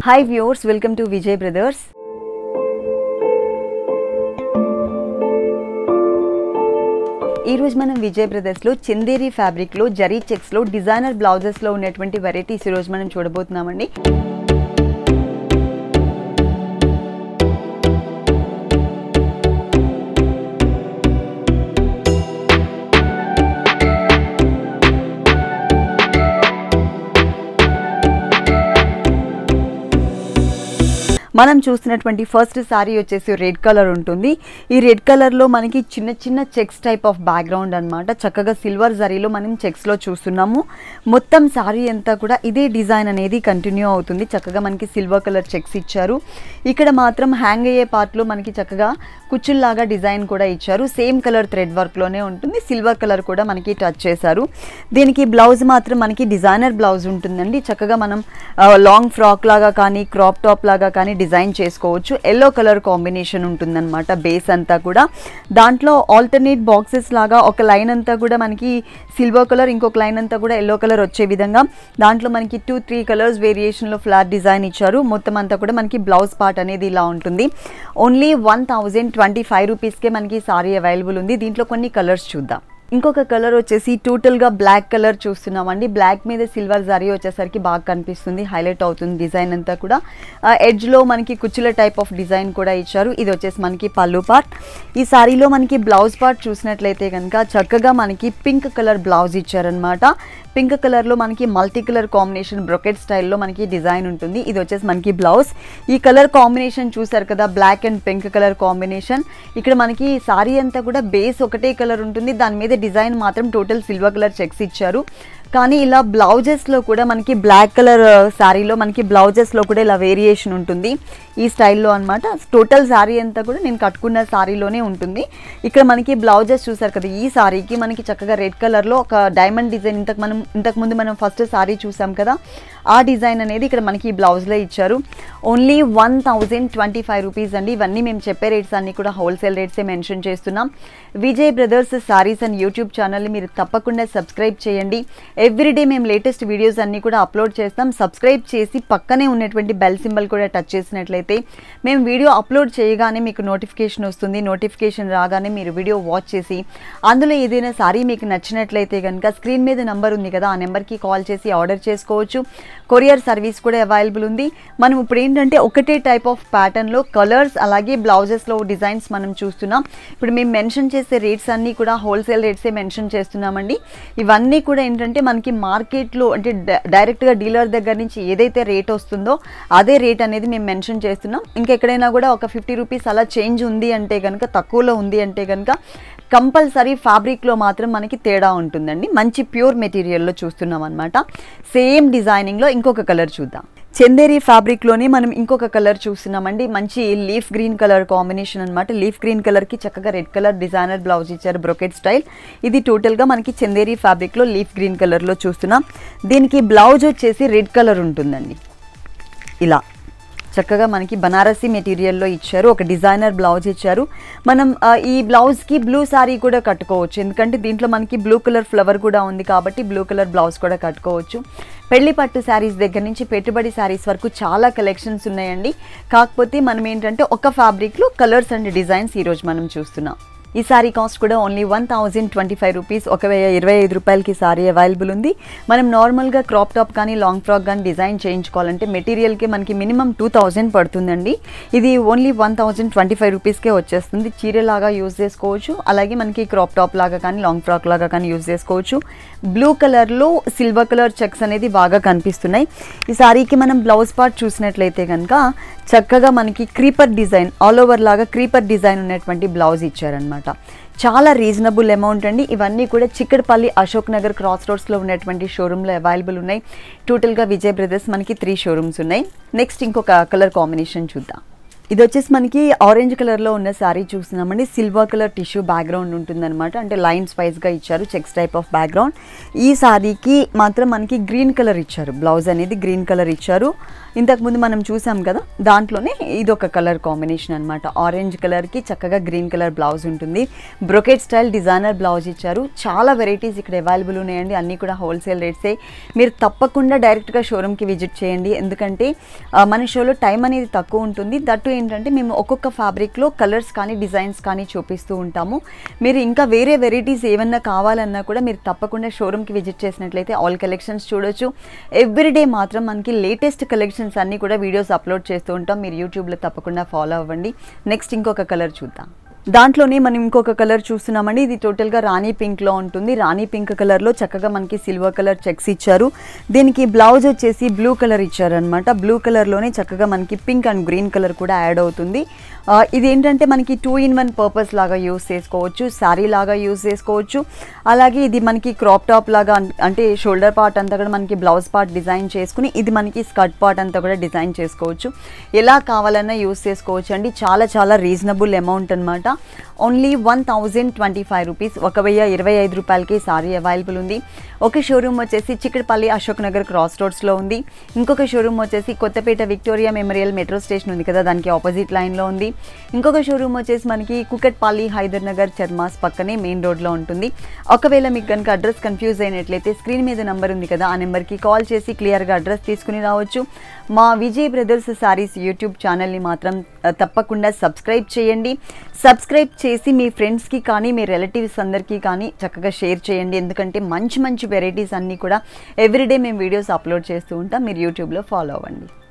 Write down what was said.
hi viewers welcome to Vijay brothers ఈ రోజు మనం విజయ్ బ్రదర్స్లో చందేరి ఫ్యాబ్రిక్లో జరీ చెక్స్లో డిజైనర్ బ్లౌజెస్లో ఉన్నటువంటి వెరైటీస్ ఈరోజు మనం చూడబోతున్నామండి మనం చూస్తున్నటువంటి ఫస్ట్ సారీ వచ్చేసి రెడ్ కలర్ ఉంటుంది ఈ రెడ్ కలర్లో మనకి చిన్న చిన్న చెక్స్ టైప్ ఆఫ్ బ్యాక్గ్రౌండ్ అనమాట చక్కగా సిల్వర్ జరీలో మనం చెక్స్లో చూస్తున్నాము మొత్తం సారీ అంతా కూడా ఇదే డిజైన్ అనేది కంటిన్యూ అవుతుంది చక్కగా మనకి సిల్వర్ కలర్ చెక్స్ ఇచ్చారు ఇక్కడ మాత్రం హ్యాంగ్ అయ్యే పార్ట్లో మనకి చక్కగా కుచ్చుల్లాగా డిజైన్ కూడా ఇచ్చారు సేమ్ కలర్ థ్రెడ్ వర్క్లోనే ఉంటుంది సిల్వర్ కలర్ కూడా మనకి టచ్ చేశారు దీనికి బ్లౌజ్ మాత్రం మనకి డిజైనర్ బ్లౌజ్ ఉంటుందండి చక్కగా మనం లాంగ్ ఫ్రాక్ లాగా కానీ క్రాప్ టాప్ లాగా కానీ డిజైన్ చేసుకోవచ్చు ఎల్లో కలర్ కాంబినేషన్ ఉంటుందన్నమాట బేస్ అంతా కూడా దాంట్లో ఆల్టర్నేట్ బాక్సెస్ లాగా ఒక లైన్ అంతా కూడా మనకి సిల్వర్ కలర్ ఇంకొక లైన్ అంతా కూడా ఎల్లో కలర్ వచ్చే విధంగా దాంట్లో మనకి టూ త్రీ కలర్స్ వేరియేషన్లో ఫ్లాట్ డిజైన్ ఇచ్చారు మొత్తం అంతా కూడా మనకి బ్లౌజ్ పార్ట్ అనేది ఇలా ఉంటుంది only one thousand twenty five రూపీస్కే మనకి సారీ అవైలబుల్ ఉంది దీంట్లో కొన్ని కలర్స్ చూద్దాం ఇంకొక కలర్ వచ్చేసి టోటల్గా బ్లాక్ కలర్ చూస్తున్నామండి బ్లాక్ మీద సిల్వర్ జరీ వచ్చేసరికి బాగా కనిపిస్తుంది హైలైట్ అవుతుంది డిజైన్ అంతా కూడా ఎడ్జ్లో మనకి కుచ్చుల టైప్ ఆఫ్ డిజైన్ కూడా ఇచ్చారు ఇది వచ్చేసి మనకి పళ్ళు పార్ట్ ఈ సారీలో మనకి బ్లౌజ్ పార్ట్ చూసినట్లయితే కనుక చక్కగా మనకి పింక్ కలర్ బ్లౌజ్ ఇచ్చారనమాట పింక్ కలర్లో మనకి మల్టీ కలర్ కాంబినేషన్ బ్రొకెట్ స్టైల్లో మనకి డిజైన్ ఉంటుంది ఇది వచ్చేసి మనకి బ్లౌజ్ ఈ కలర్ కాంబినేషన్ చూసారు కదా black and pink colour combination ఇక్కడ మనకి సారీ అంతా కూడా బేస్ ఒకటే కలర్ ఉంటుంది దాని మీద డిజైన్ మాత్రం టోటల్ సిల్వర్ కలర్ చెక్స్ ఇచ్చారు కానీ ఇలా బ్లౌజెస్లో కూడా మనకి బ్లాక్ కలర్ శారీలో మనకి బ్లౌజెస్లో కూడా ఇలా వేరియేషన్ ఉంటుంది ఈ స్టైల్లో అనమాట టోటల్ శారీ అంతా కూడా నేను కట్టుకున్న శారీలోనే ఉంటుంది ఇక్కడ మనకి బ్లౌజెస్ చూసారు కదా ఈ శారీకి మనకి చక్కగా రెడ్ కలర్లో ఒక డైమండ్ డిజైన్ ఇంతకు మనం ఇంతకుముందు మనం ఫస్ట్ శారీ చూసాం కదా ఆ డిజైన్ అనేది ఇక్కడ మనకి ఈ బ్లౌజ్లో ఇచ్చారు only one thousand twenty five rupees అండి ఇవన్నీ మేము చెప్పే రేట్స్ అన్నీ కూడా హోల్సేల్ రేట్సే మెన్షన్ చేస్తున్నాం Vijay brothers saris and YouTube ఛానల్ని మీరు తప్పకుండా సబ్స్క్రైబ్ చేయండి ఎవ్రీడే మేము లేటెస్ట్ వీడియోస్ అన్నీ కూడా అప్లోడ్ చేస్తాం సబ్స్క్రైబ్ చేసి పక్కనే ఉన్నటువంటి బెల్ సింబల్ కూడా టచ్ చేసినట్లయితే మేము వీడియో అప్లోడ్ చేయగానే మీకు నోటిఫికేషన్ వస్తుంది నోటిఫికేషన్ రాగానే మీరు వీడియో వాచ్ చేసి అందులో ఏదైనా సారీ మీకు నచ్చినట్లయితే కనుక స్క్రీన్ మీద నెంబర్ ఉంది కదా ఆ నెంబర్కి కాల్ చేసి ఆర్డర్ చేసుకోవచ్చు కొరియర్ సర్వీస్ కూడా అవైలబుల్ ఉంది మనం ఇప్పుడు ఏంటంటే ఒకటే టైప్ ఆఫ్ ప్యాటర్న్లో కలర్స్ అలాగే బ్లౌజెస్లో డిజైన్స్ మనం చూస్తున్నాం ఇప్పుడు మేము మెన్షన్ చేసే రేట్స్ అన్నీ కూడా హోల్సేల్ రేట్సే మెన్షన్ చేస్తున్నామండి ఇవన్నీ కూడా ఏంటంటే మనకి మార్కెట్లో అంటే డైరెక్ట్గా డీలర్ దగ్గర నుంచి ఏదైతే రేట్ వస్తుందో అదే రేట్ అనేది మేము మెన్షన్ చేస్తున్నాం ఇంకా ఎక్కడైనా కూడా ఒక ఫిఫ్టీ రూపీస్ అలా చేంజ్ ఉంది అంటే కనుక తక్కువలో ఉంది అంటే కనుక కంపల్సరీ ఫ్యాబ్రిక్లో మాత్రం మనకి తేడా ఉంటుందండి మంచి ప్యూర్ మెటీరియల్లో చూస్తున్నాం అనమాట సేమ్ డిజైనింగ్లో ఇంకొక కలర్ చూద్దాం చందేరి ఫ్యాబ్రిక్లోనే మనం ఇంకొక కలర్ చూస్తున్నామండి మంచి లీఫ్ గ్రీన్ కలర్ కాంబినేషన్ అనమాట లీఫ్ గ్రీన్ కలర్కి చక్కగా రెడ్ కలర్ డిజైనర్ బ్లౌజ్ ఇచ్చారు బ్రొకెట్ స్టైల్ ఇది టోటల్గా మనకి చందేరి ఫ్యాబ్రిక్లో లీఫ్ గ్రీన్ కలర్లో చూస్తున్నాం దీనికి బ్లౌజ్ వచ్చేసి రెడ్ కలర్ ఉంటుందండి ఇలా చక్కగా మనకి బనారసి మెటీరియల్లో ఇచ్చారు ఒక డిజైనర్ బ్లౌజ్ ఇచ్చారు మనం ఈ బ్లౌజ్కి బ్లూ శారీ కూడా కట్టుకోవచ్చు ఎందుకంటే దీంట్లో మనకి బ్లూ కలర్ ఫ్లవర్ కూడా ఉంది కాబట్టి బ్లూ కలర్ బ్లౌజ్ కూడా కట్టుకోవచ్చు పెళ్లి పట్టు శారీస్ దగ్గర నుంచి పెట్టుబడి శారీస్ వరకు చాలా కలెక్షన్స్ ఉన్నాయండి కాకపోతే మనం ఏంటంటే ఒక ఫ్యాబ్రిక్లో కలర్స్ అండ్ డిజైన్స్ ఈరోజు మనం చూస్తున్నాం ఈ సారీ కాస్ట్ కూడా only one thousand twenty five rupees ఒక వెయ్యి ఇరవై ఐదు రూపాయలకి సారీ అవైలబుల్ ఉంది మనం నార్మల్గా క్రాప్ టాప్ కానీ లాంగ్ ఫ్రాక్ కానీ డిజైన్ చేయించుకోవాలంటే మెటీరియల్కి మనకి మినిమం టూ థౌజండ్ పడుతుందండి ఇది only one thousand twenty five రూపీస్కే వచ్చేస్తుంది చీరలాగా యూజ్ చేసుకోవచ్చు అలాగే మనకి క్రాప్ టాప్ లాగా కానీ లాంగ్ ఫ్రాక్ లాగా కానీ యూజ్ చేసుకోవచ్చు బ్లూ కలర్లో సిల్వర్ కలర్ చెక్స్ అనేది బాగా కనిపిస్తున్నాయి ఈ సారీకి మనం బ్లౌజ్ పార్ట్ చూసినట్లయితే కనుక చక్కగా మనకి క్రీపర్ డిజైన్ ఆల్ ఓవర్ లాగా క్రీపర్ డిజైన్ ఉన్నటువంటి బ్లౌజ్ ఇచ్చారనమాట చాలా రీజనబుల్ అమౌంట్ అండి ఇవన్నీ కూడా చిక్కడపల్లి అశోక్ నగర్ క్రాస్ రోడ్స్లో ఉన్నటువంటి షోరూంలో అవైలబుల్ ఉన్నాయి టోటల్గా విజయ్ బ్రదర్స్ మనకి త్రీ షోరూమ్స్ ఉన్నాయి నెక్స్ట్ ఇంకొక కలర్ కాంబినేషన్ చూద్దాం ఇది వచ్చేసి మనకి ఆరెంజ్ కలర్లో ఉన్న శారీ చూస్తున్నామండి సిల్వర్ కలర్ టిష్యూ బ్యాక్గ్రౌండ్ ఉంటుందన్నమాట అంటే లైన్స్ వైజ్గా ఇచ్చారు చెక్స్ టైప్ ఆఫ్ బ్యాక్గ్రౌండ్ ఈ శారీకి మాత్రం మనకి గ్రీన్ కలర్ ఇచ్చారు బ్లౌజ్ అనేది గ్రీన్ కలర్ ఇచ్చారు ఇంతకుముందు మనం చూసాం కదా దాంట్లోనే ఇది ఒక కలర్ కాంబినేషన్ అనమాట ఆరెంజ్ కలర్కి చక్కగా గ్రీన్ కలర్ బ్లౌజ్ ఉంటుంది బ్రొకెట్ స్టైల్ డిజైనర్ బ్లౌజ్ ఇచ్చారు చాలా వెరైటీస్ ఇక్కడ అవైలబుల్ ఉన్నాయండి అన్నీ కూడా హోల్సేల్ రేట్సే మీరు తప్పకుండా డైరెక్ట్గా షోరూమ్కి విజిట్ చేయండి ఎందుకంటే ఆ, మన షోలో టైం అనేది తక్కువ ఉంటుంది దట్టు ఏంటంటే మేము ఒక్కొక్క ఫ్యాబ్రిక్లో కలర్స్ కానీ డిజైన్స్ కానీ చూపిస్తూ ఉంటాము మీరు ఇంకా వేరే వెరైటీస్ ఏమన్నా కావాలన్నా కూడా మీరు తప్పకుండా షోరూమ్కి విజిట్ చేసినట్లయితే ఆల్ కలెక్షన్స్ చూడొచ్చు ఎవ్రీడే మాత్రం మనకి లేటెస్ట్ కలెక్షన్స్ అన్నీ కూడా వీడియోస్ అప్లోడ్ చేస్తూ ఉంటాం మీరు యూట్యూబ్లో తప్పకుండా ఫాలో అవ్వండి నెక్స్ట్ ఇంకొక కలర్ చూద్దాం దాంట్లోనే మనం ఇంకొక కలర్ చూస్తున్నామండి ఇది టోటల్గా రాణి పింక్లో ఉంటుంది రాణి పింక్ కలర్లో చక్కగా మనకి సిల్వర్ కలర్ చెక్స్ ఇచ్చారు దీనికి బ్లౌజ్ వచ్చేసి బ్లూ కలర్ ఇచ్చారనమాట బ్లూ కలర్లోనే చక్కగా మనకి పింక్ అండ్ గ్రీన్ కలర్ కూడా యాడ్ అవుతుంది ఆ, ఇది ఏంటంటే మనకి టూ ఇన్ వన్ పర్పస్ లాగా యూస్ చేసుకోవచ్చు శారీ లాగా యూస్ చేసుకోవచ్చు అలాగే ఇది మనకి క్రాప్ టాప్ లాగా అన్- అంటే షోల్డర్ పార్ట్ అంతా కూడా మనకి బ్లౌజ్ పార్ట్ డిజైన్ చేసుకుని ఇది మనకి స్కర్ట్ పార్ట్ అంతా కూడా డిజైన్ చేసుకోవచ్చు ఎలా కావాలన్నా యూస్ చేసుకోవచ్చు అండి చాలా చాలా రీజనబుల్ అమౌంట్ అనమాట only one thousand twenty five rupees ఒక వెయ్యి ఇరవై ఐదు రూపాయలకి సారీ అవైలబుల్ ఉంది ఒక షోరూమ్ వచ్చేసి చిక్కడపల్లి అశోక్ నగర్ క్రాస్ రోడ్స్లో ఉంది ఇంకొక షోరూమ్ వచ్చేసి Kothapet Victoria memorial metro station ఉంది కదా దానికి ఆపోజిట్ లైన్లో ఉంది ఇంకొక షోరూమ్ వచ్చేసి మనకి కుకట్పల్లి హైదర్ నగర్ చర్మాస్ పక్కనే మెయిన్ రోడ్లో ఉంటుంది ఒకవేళ మీకు కనుక అడ్రస్ కన్ఫ్యూజ్ అయినట్లయితే స్క్రీన్ మీద నెంబర్ ఉంది కదా ఆ నెంబర్కి కాల్ చేసి క్లియర్గా అడ్రస్ తీసుకుని రావచ్చు మా విజయ్ బ్రదర్స్ సారీస్ యూట్యూబ్ ఛానల్ని మాత్రం ఆ, తప్పకుండా సబ్స్క్రైబ్ చేయండి సబ్స్క్రైబ్ చేసి మీ ఫ్రెండ్స్కి కానీ మీ రిలేటివ్స్ అందరికీ కానీ చక్కగా షేర్ చేయండి ఎందుకంటే మంచి మంచి వెరైటీస్ అన్నీ కూడా ఎవ్రీడే మేము వీడియోస్ అప్లోడ్ చేస్తూ ఉంటాం మీరు యూట్యూబ్లో ఫాలో అవ్వండి